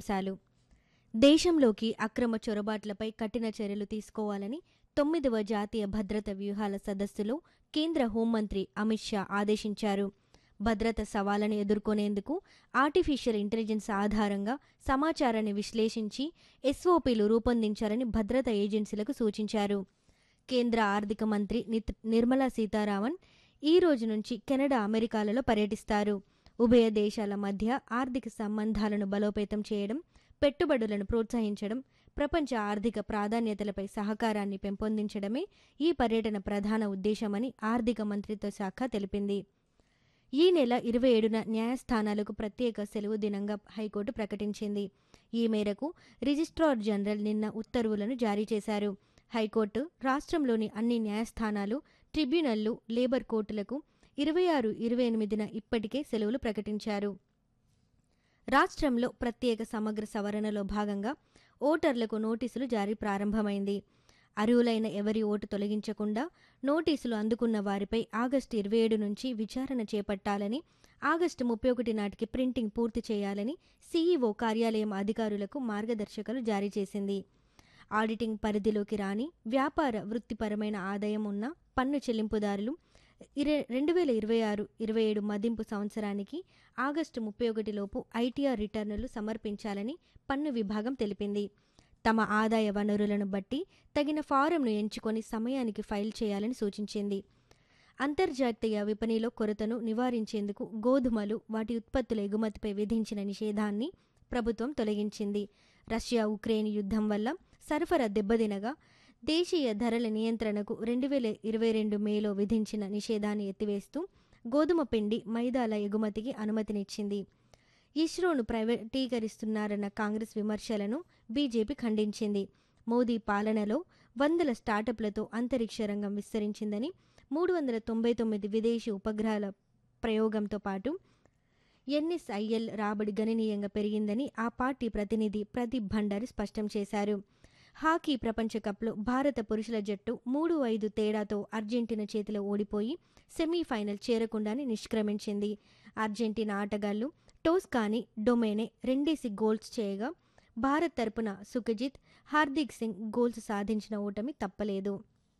ముఖ్యాంశాలు దేశంలోకి అక్రమ చొరబాట్లపై కఠిన చర్యలు తీసుకోవాలని తొమ్మిదవ జాతీయ భద్రత వ్యూహాల సదస్సులో కేంద్ర హోంమంత్రి అమిత్ షా ఆదేశించారు భద్రత సవాళ్లను ఎదుర్కొనేందుకు ఆర్టిఫిషియల్ ఇంటెలిజెన్స్ ఆధారంగా సమాచారాన్ని విశ్లేషించి ఎస్ఓపీలు రూపొందించాలని భద్రతా ఏజెన్సీలకు సూచించారు కేంద్ర ఆర్థిక మంత్రి నిత్ నిర్మలా సీతారామన్ ఈ రోజు నుంచి కెనడా అమెరికాలలో పర్యటిస్తారు ఉభయ దేశాల మధ్య ఆర్థిక సంబంధాలను బలోపేతం చేయడం పెట్టుబడులను ప్రోత్సహించడం ప్రపంచ ఆర్థిక ప్రాధాన్యతలపై సహకారాన్ని పెంపొందించడమే ఈ పర్యటన ప్రధాన ఉద్దేశమని ఆర్థిక మంత్రిత్వ శాఖ తెలిపింది ఈ నెల ఇరవై ఏడున న్యాయస్థానాలకు ప్రత్యేక సెలవు దినంగా హైకోర్టు ప్రకటించింది ఈ మేరకు రిజిస్ట్రార్ జనరల్ నిన్న ఉత్తర్వులను జారీ చేశారు హైకోర్టు రాష్ట్రంలోని అన్ని న్యాయస్థానాలు ట్రిబ్యునళ్లు లేబర్ కోర్టులకు ఇరవై ఆరు ఇరవై ఎనిమిదిన ఇప్పటికే సెలవులు ప్రకటించారు రాష్ట్రంలో ప్రత్యేక సమగ్ర సవరణలో భాగంగా ఓటర్లకు నోటీసులు జారీ ప్రారంభమైంది అర్హులైన ఎవరి ఓటు తొలగించకుండా నోటీసులు అందుకున్న వారిపై ఆగస్టు ఇరవై ఏడు నుంచి విచారణ చేపట్టాలని ఆగస్టు ముప్పై ఒకటి నాటికి ప్రింటింగ్ పూర్తి చేయాలని సీఈఓ కార్యాలయం అధికారులకు మార్గదర్శకాలు జారీ చేసింది ఆడిటింగ్ పరిధిలోకి రాని వ్యాపార వృత్తిపరమైన ఆదాయం ఉన్న పన్ను చెల్లింపుదారులు ఇరే రెండు వేల ఇరవై ఆరు ఇరవై ఏడు మదింపు సంవత్సరానికి ఆగస్టు ముప్పై ఒకటిలోపు ఐటీఆర్ రిటర్నులు సమర్పించాలని పన్ను విభాగం తెలిపింది తమ ఆదాయ వనరులను బట్టి తగిన ఫారంను ఎంచుకొని సమయానికి ఫైల్ చేయాలని సూచించింది అంతర్జాతీయ విపణిలో కొరతను నివారించేందుకు గోధుమలు వాటి ఉత్పత్తుల ఎగుమతిపై విధించిన నిషేధాన్ని ప్రభుత్వం తొలగించింది రష్యా ఉక్రెయిన్ యుద్ధం వల్ల సరఫరా దెబ్బతినగా దేశీయ ధరల నియంత్రణకు రెండు వేల ఇరవై రెండు మేలో విధించిన నిషేధాన్ని ఎత్తివేస్తూ గోధుమ పిండి మైదాల ఎగుమతికి అనుమతినిచ్చింది ఇస్రోను ప్రైవేటీకరిస్తున్నారన్న కాంగ్రెస్ విమర్శలను బీజేపీ ఖండించింది మోదీ పాలనలో వందల స్టార్టప్లతో అంతరిక్ష రంగం విస్తరించిందని మూడు వందల తొంభై తొమ్మిది విదేశీ ఉపగ్రహాల ప్రయోగంతో పాటు ఎన్ఎస్ఐఎల్ రాబడి గణనీయంగా పెరిగిందని ఆ పార్టీ ప్రతినిధి ప్రదీప్ భండారి స్పష్టం చేశారు హాకీ ప్రపంచ కప్లో భారత పురుషుల జట్టు మూడు ఐదు తేడాతో అర్జెంటీనా చేతిలో ఓడిపోయి సెమీఫైనల్ చేరకుండానే నిష్క్రమించింది అర్జెంటీనా ఆటగాళ్లు టోస్ కానీ డొమేనే రెండేసి గోల్స్ చేయగా భారత్ తరపున సుఖజిత్ హార్దిక్ సింగ్ గోల్స్ సాధించిన ఓటమి తప్పలేదు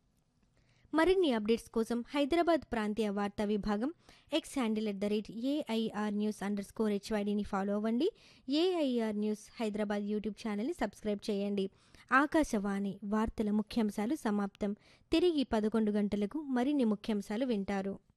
మరిన్ని అప్డేట్స్ కోసం హైదరాబాద్ ప్రాంతీయ వార్తా విభాగం X handle at the rate AIR news underscore హెచ్వైడిని ఫాలో అవ్వండి ఏఐఆర్ న్యూస్ హైదరాబాద్ యూట్యూబ్ ఛానల్ని సబ్స్క్రైబ్ చేయండి ఆకాశవాణి వార్తల ముఖ్యాంశాలు సమాప్తం తిరిగి పదకొండు గంటలకు మరిన్ని ముఖ్యాంశాలు వింటారు